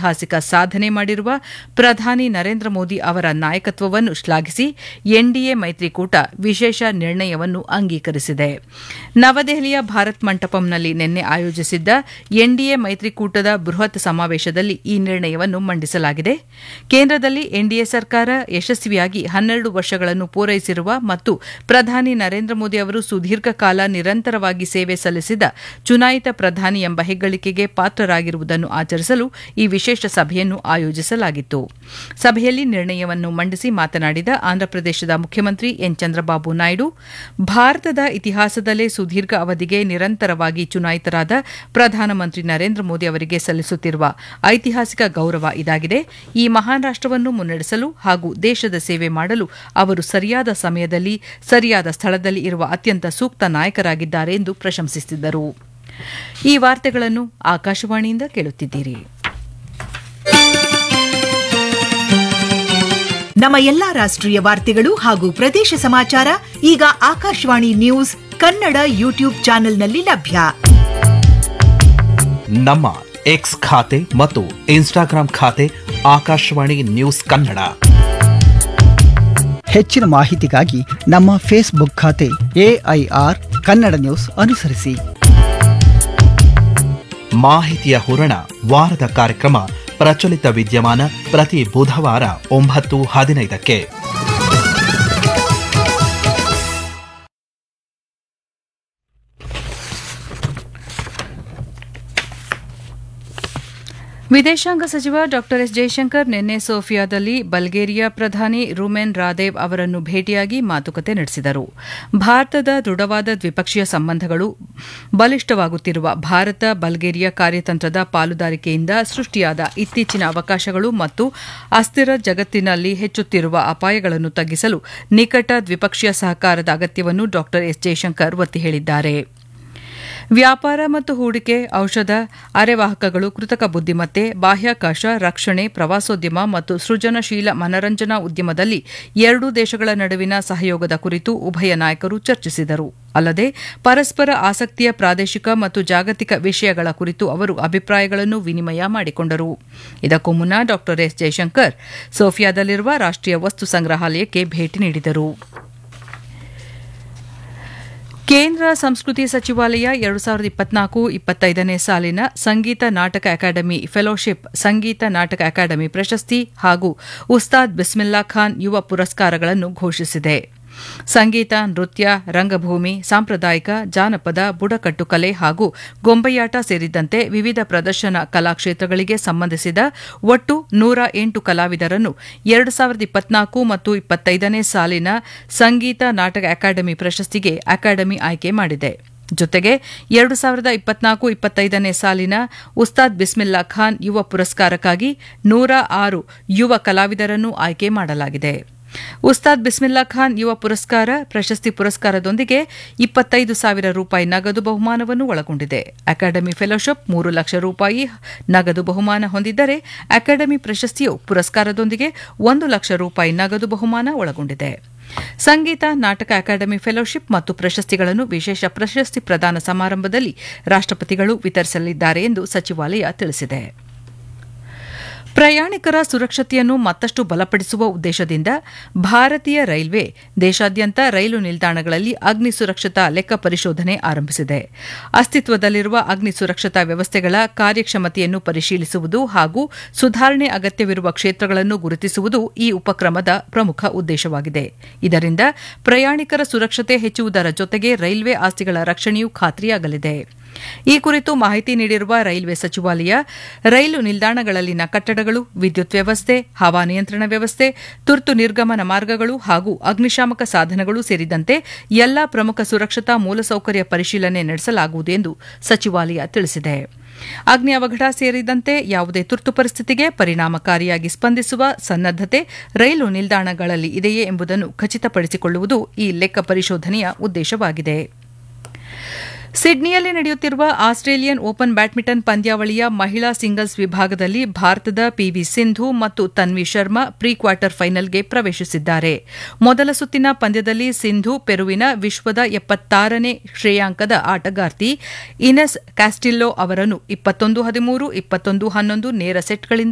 ಐತಿಹಾಸಿಕ ಸಾಧನೆ ಮಾಡಿರುವ ಪ್ರಧಾನಿ ನರೇಂದ್ರ ಮೋದಿ ಅವರ ನಾಯಕತ್ವವನ್ನು ಶ್ಲಾಘಿಸಿ ಎನ್ಡಿಎ ಮೈತ್ರಿಕೂಟ ವಿಶೇಷ ನಿರ್ಣಯವನ್ನು ಅಂಗೀಕರಿಸಿದೆ ನವದೆಹಲಿಯ ಭಾರತ್ ಮಂಟಪಂನಲ್ಲಿ ನಿನ್ನೆ ಆಯೋಜಿಸಿದ್ದ ಎನ್ಡಿಎ ಮೈತ್ರಿಕೂಟದ ಬೃಹತ್ ಸಮಾವೇಶದಲ್ಲಿ ಈ ನಿರ್ಣಯವನ್ನು ಮಂಡಿಸಲಾಗಿದೆ ಕೇಂದ್ರದಲ್ಲಿ ಎನ್ಡಿಎ ಸರ್ಕಾರ ಯಶಸ್ವಿಯಾಗಿ ಹನ್ನೆರಡು ವರ್ಷಗಳನ್ನು ಪೂರೈಸಿರುವ ಮತ್ತು ಪ್ರಧಾನಿ ನರೇಂದ್ರ ಮೋದಿ ಅವರು ಸುದೀರ್ಘ ಕಾಲ ನಿರಂತರವಾಗಿ ಸೇವೆ ಸಲ್ಲಿಸಿದ ಚುನಾಯಿತ ಪ್ರಧಾನಿ ಎಂಬ ಹೆಗ್ಗಳಿಕೆಗೆ ಪಾತ್ರರಾಗಿರುವುದನ್ನು ಆಚರಿಸಲು ಈ ವಿಶೇಷ ಸಭೆಯನ್ನು ಆಯೋಜಿಸಲಾಗಿತ್ತು ಸಭೆಯಲ್ಲಿ ನಿರ್ಣಯವನ್ನು ಮಂಡಿಸಿ ಮಾತನಾಡಿದ ಆಂಧ್ರಪ್ರದೇಶದ ಮುಖ್ಯಮಂತ್ರಿ ಎನ್ ಚಂದ್ರಬಾಬು ನಾಯ್ಡು ಭಾರತದ ಇತಿಹಾಸದಲ್ಲೇ ಸುದೀರ್ಘ ಅವಧಿಗೆ ನಿರಂತರವಾಗಿ ಚುನಾಯಿತರಾದ ಪ್ರಧಾನಮಂತ್ರಿ ನರೇಂದ್ರ ಮೋದಿ ಅವರಿಗೆ ಸಲ್ಲಿಸುತ್ತಿರುವ ಐತಿಹಾಸಿಕ ಗೌರವ ಇದಾಗಿದೆ ಈ ಮಹಾನ್ ರಾಷ್ಟವನ್ನು ಮುನ್ನಡೆಸಲು ಹಾಗೂ ದೇಶದ ಸೇವೆ ಮಾಡಲು ಅವರು ಸರಿಯಾದ ಸಮಯದಲ್ಲಿ ಸರಿಯಾದ ಸ್ಥಳದಲ್ಲಿ ಇರುವ ಅತ್ಯಂತ ಸೂಕ್ತ ನಾಯಕರಾಗಿದ್ದಾರೆ ಎಂದು ಪ್ರಶಂಸಿಸಿದರು ಈ ವಾರ್ತೆಗಳನ್ನು ಆಕಾಶವಾಣಿಯಿಂದ ಕೇಳುತ್ತಿದ್ದೀರಿ ನಮ್ಮ ಎಲ್ಲಾ ರಾಷ್ಟ್ರೀಯ ವಾರ್ತೆಗಳು ಹಾಗೂ ಪ್ರದೇಶ ಸಮಾಚಾರ ಈಗ ಆಕಾಶವಾಣಿ ನ್ಯೂಸ್ ಕನ್ನಡ ಯೂಟ್ಯೂಬ್ ಚಾನೆಲ್ನಲ್ಲಿ ಲಭ್ಯ ನಮ್ಮ ಎಕ್ಸ್ ಖಾತೆ ಮತ್ತು ಇನ್ಸ್ಟಾಗ್ರಾಂ ಖಾತೆ ಆಕಾಶವಾಣಿ ನ್ಯೂಸ್ ಕನ್ನಡ ಹೆಚ್ಚಿನ ಮಾಹಿತಿಗಾಗಿ ನಮ್ಮ ಫೇಸ್ಬುಕ್ ಖಾತೆ ಎಐಆರ್ ಕನ್ನಡ ನ್ಯೂಸ್ ಅನುಸರಿಸಿ ಮಾಹಿತಿಯ ಹೂರಣ ವಾರದ ಕಾರ್ಯಕ್ರಮ ಪ್ರಚಲಿತ ವಿದ್ಯಮಾನ ಪ್ರತಿ ಬುಧವಾರ ಒಂಬತ್ತು ಹದಿನೈದಕ್ಕೆ ವಿದೇಶಾಂಗ ಸಚಿವ ಡಾ ಎಸ್ ಜೈಶಂಕರ್ ನಿನ್ನೆ ಸೋಫಿಯಾದಲ್ಲಿ ಬಲ್ಗೇರಿಯಾ ಪ್ರಧಾನಿ ರುಮೆನ್ ರಾದೇವ್ ಅವರನ್ನು ಭೇಟಿಯಾಗಿ ಮಾತುಕತೆ ನಡೆಸಿದರು ಭಾರತದ ದೃಢವಾದ ದ್ವಿಪಕ್ಷೀಯ ಸಂಬಂಧಗಳು ಬಲಿಷ್ಠವಾಗುತ್ತಿರುವ ಭಾರತ ಬಲ್ಗೇರಿಯಾ ಕಾರ್ಯತಂತ್ರದ ಪಾಲುದಾರಿಕೆಯಿಂದ ಸೃಷ್ಟಿಯಾದ ಇತ್ತೀಚಿನ ಅವಕಾಶಗಳು ಮತ್ತು ಅಸ್ಥಿರ ಜಗತ್ತಿನಲ್ಲಿ ಹೆಚ್ಚುತ್ತಿರುವ ಅಪಾಯಗಳನ್ನು ತಗ್ಗಿಸಲು ನಿಕಟ ದ್ವಿಪಕ್ಷೀಯ ಸಹಕಾರದ ಅಗತ್ಯವನ್ನು ಡಾ ಎಸ್ ಜೈಶಂಕರ್ ಒತ್ತಿ ಹೇಳಿದ್ದಾರೆ ವ್ಯಾಪಾರ ಮತ್ತು ಹೂಡಿಕೆ ಔಷಧ ಅರೆವಾಹಕಗಳು ಕೃತಕ ಬುದ್ದಿಮತ್ತೆ ಬಾಹ್ಯಾಕಾಶ ರಕ್ಷಣೆ ಪ್ರವಾಸೋದ್ಯಮ ಮತ್ತು ಸೃಜನಶೀಲ ಮನರಂಜನಾ ಉದ್ಯಮದಲ್ಲಿ ಎರಡೂ ದೇಶಗಳ ನಡುವಿನ ಸಹಯೋಗದ ಕುರಿತು ಉಭಯ ನಾಯಕರು ಚರ್ಚಿಸಿದರು ಅಲ್ಲದೆ ಪರಸ್ಪರ ಆಸಕ್ತಿಯ ಪ್ರಾದೇಶಿಕ ಮತ್ತು ಜಾಗತಿಕ ವಿಷಯಗಳ ಕುರಿತು ಅವರು ಅಭಿಪ್ರಾಯಗಳನ್ನು ವಿನಿಮಯ ಮಾಡಿಕೊಂಡರು ಇದಕ್ಕೂ ಮುನ್ನ ಡಾ ಎಸ್ ಜೈಶಂಕರ್ ಸೋಫಿಯಾದಲ್ಲಿರುವ ರಾಷ್ಟೀಯ ವಸ್ತು ಸಂಗ್ರಹಾಲಯಕ್ಕೆ ಭೇಟಿ ನೀಡಿದರು ಕೇಂದ್ರ ಸಂಸ್ಕೃತಿ ಸಚಿವಾಲಯ ಎರಡು ಸಾವಿರದ ಇಪ್ಪತ್ನಾಲ್ಕು ಇಪ್ಪತ್ತೈದನೇ ಸಾಲಿನ ಸಂಗೀತ ನಾಟಕ ಅಕಾಡೆಮಿ ಫೆಲೋಶಿಪ್ ಸಂಗೀತ ನಾಟಕ ಅಕಾಡೆಮಿ ಪ್ರಶಸ್ತಿ ಹಾಗೂ ಉಸ್ತಾದ್ ಬಿಸ್ಮಿಲ್ಲಾ ಖಾನ್ ಯುವ ಪುರಸ್ಕಾರಗಳನ್ನು ಘೋಷಿಸಿದೆ ಸಂಗೀತ ನೃತ್ಯ ರಂಗಭೂಮಿ ಸಾಂಪ್ರದಾಯಿಕ ಜಾನಪದ ಬುಡಕಟ್ಟು ಕಲೆ ಹಾಗೂ ಗೊಂಬೆಯಾಟ ಸೇರಿದಂತೆ ವಿವಿಧ ಪ್ರದರ್ಶನ ಕಲಾಕ್ಷೇತ್ರಗಳಿಗೆ ಸಂಬಂಧಿಸಿದ ಒಟ್ಟು ನೂರ ಎಂಟು ಕಲಾವಿದರನ್ನು ಎರಡು ಸಾವಿರದ ಇಪ್ಪತ್ನಾಲ್ಕು ಮತ್ತು ಇಪ್ಪತ್ತೈದನೇ ಸಾಲಿನ ಸಂಗೀತ ನಾಟಕ ಅಕಾಡೆಮಿ ಪ್ರಶಸ್ತಿಗೆ ಅಕಾಡೆಮಿ ಆಯ್ಕೆ ಮಾಡಿದೆ ಜೊತೆಗೆ ಎರಡು ಸಾವಿರದ ಇಪ್ಪತ್ನಾಲ್ಕು ಇಪ್ಪತ್ತೈದನೇ ಸಾಲಿನ ಉಸ್ತಾದ್ ಬಿಸ್ಮಿಲ್ಲಾ ಖಾನ್ ಯುವ ಪುರಸ್ಕಾರಕ್ಕಾಗಿ ನೂರ ಆರು ಯುವ ಕಲಾವಿದರನ್ನು ಆಯ್ಕೆ ಮಾಡಲಾಗಿದೆ ಉಸ್ತಾದ್ ಬಿಸ್ಮಿಲ್ಲಾ ಖಾನ್ ಯುವ ಪುರಸ್ಕಾರ ಪ್ರಶಸ್ತಿ ಪುರಸ್ಕಾರದೊಂದಿಗೆ ಇಪ್ಪತ್ತೈದು ಸಾವಿರ ರೂಪಾಯಿ ನಗದು ಬಹುಮಾನವನ್ನು ಒಳಗೊಂಡಿದೆ ಅಕಾಡೆಮಿ ಫೆಲೋಶಿಪ್ ಮೂರು ಲಕ್ಷ ರೂಪಾಯಿ ನಗದು ಬಹುಮಾನ ಹೊಂದಿದ್ದರೆ ಅಕಾಡೆಮಿ ಪ್ರಶಸ್ತಿಯು ಪುರಸ್ಕಾರದೊಂದಿಗೆ ಒಂದು ಲಕ್ಷ ರೂಪಾಯಿ ನಗದು ಬಹುಮಾನ ಒಳಗೊಂಡಿದೆ ಸಂಗೀತ ನಾಟಕ ಅಕಾಡೆಮಿ ಫೆಲೋಶಿಪ್ ಮತ್ತು ಪ್ರಶಸ್ತಿಗಳನ್ನು ವಿಶೇಷ ಪ್ರಶಸ್ತಿ ಪ್ರದಾನ ಸಮಾರಂಭದಲ್ಲಿ ರಾಷ್ಟಪತಿಗಳು ವಿತರಿಸಲಿದ್ದಾರೆ ಎಂದು ಸಚಿವಾಲಯ ತಿಳಿಸಿದೆ ಪ್ರಯಾಣಿಕರ ಸುರಕ್ಷತೆಯನ್ನು ಮತ್ತಷ್ಟು ಬಲಪಡಿಸುವ ಉದ್ದೇಶದಿಂದ ಭಾರತೀಯ ರೈಲ್ವೆ ದೇಶಾದ್ಯಂತ ರೈಲು ನಿಲ್ದಾಣಗಳಲ್ಲಿ ಅಗ್ನಿ ಸುರಕ್ಷತಾ ಲೆಕ್ಕ ಪರಿಶೋಧನೆ ಆರಂಭಿಸಿದೆ ಅಸ್ತಿತ್ವದಲ್ಲಿರುವ ಅಗ್ನಿ ಸುರಕ್ಷತಾ ವ್ಯವಸ್ಥೆಗಳ ಕಾರ್ಯಕ್ಷಮತೆಯನ್ನು ಪರಿಶೀಲಿಸುವುದು ಹಾಗೂ ಸುಧಾರಣೆ ಅಗತ್ಯವಿರುವ ಕ್ಷೇತ್ರಗಳನ್ನು ಗುರುತಿಸುವುದು ಈ ಉಪಕ್ರಮದ ಪ್ರಮುಖ ಉದ್ದೇಶವಾಗಿದೆ ಇದರಿಂದ ಪ್ರಯಾಣಿಕರ ಸುರಕ್ಷತೆ ಹೆಚ್ಚುವುದರ ಜೊತೆಗೆ ರೈಲ್ವೆ ಆಸ್ತಿಗಳ ರಕ್ಷಣೆಯೂ ಖಾತ್ರಿಯಾಗಲಿದೆ ಈ ಕುರಿತು ಮಾಹಿತಿ ನೀಡಿರುವ ರೈಲ್ವೆ ಸಚಿವಾಲಯ ರೈಲು ನಿಲ್ದಾಣಗಳಲ್ಲಿನ ಕಟ್ಟಡಗಳು ವಿದ್ಯುತ್ ವ್ಯವಸ್ಥೆ ಹವಾನಿಯಂತ್ರಣ ವ್ಯವಸ್ಥೆ ತುರ್ತು ನಿರ್ಗಮನ ಮಾರ್ಗಗಳು ಹಾಗೂ ಅಗ್ನಿಶಾಮಕ ಸಾಧನಗಳು ಸೇರಿದಂತೆ ಎಲ್ಲಾ ಪ್ರಮುಖ ಸುರಕ್ಷತಾ ಮೂಲಸೌಕರ್ಯ ಪರಿಶೀಲನೆ ನಡೆಸಲಾಗುವುದು ಎಂದು ಸಚಿವಾಲಯ ತಿಳಿಸಿದೆ ಅಗ್ನಿ ಅವಘಡ ಸೇರಿದಂತೆ ಯಾವುದೇ ತುರ್ತು ಪರಿಸ್ಥಿತಿಗೆ ಪರಿಣಾಮಕಾರಿಯಾಗಿ ಸ್ಪಂದಿಸುವ ಸನ್ನದ್ದತೆ ರೈಲು ನಿಲ್ದಾಣಗಳಲ್ಲಿ ಇದೆಯೇ ಎಂಬುದನ್ನು ಖಚಿತಪಡಿಸಿಕೊಳ್ಳುವುದು ಈ ಲೆಕ್ಕ ಪರಿಶೋಧನೆಯ ಉದ್ದೇಶವಾಗಿದೆ ಸಿಡ್ನಿಯಲ್ಲಿ ನಡೆಯುತ್ತಿರುವ ಆಸ್ಟ್ರೇಲಿಯನ್ ಓಪನ್ ಬ್ಯಾಡ್ಮಿಂಟನ್ ಪಂದ್ಯಾವಳಿಯ ಮಹಿಳಾ ಸಿಂಗಲ್ಸ್ ವಿಭಾಗದಲ್ಲಿ ಭಾರತದ ಪಿವಿ ಸಿಂಧು ಮತ್ತು ತನ್ವಿ ಶರ್ಮಾ ಪ್ರೀ ಕ್ವಾರ್ಟರ್ ಫೈನಲ್ಗೆ ಪ್ರವೇಶಿಸಿದ್ದಾರೆ ಮೊದಲ ಸುತ್ತಿನ ಪಂದ್ಯದಲ್ಲಿ ಸಿಂಧು ಪೆರುವಿನ ವಿಶ್ವದ ಎಪ್ಪತ್ತಾರನೇ ಶ್ರೇಯಾಂಕದ ಆಟಗಾರ್ತಿ ಇನೆಸ್ ಕ್ಯಾಸ್ಟಿಲ್ಲೋ ಅವರನ್ನು ಇಪ್ಪತ್ತೊಂದು ಹದಿಮೂರು ಇಪ್ಪತ್ತೊಂದು ಹನ್ನೊಂದು ನೇರ ಸೆಟ್ಗಳಿಂದ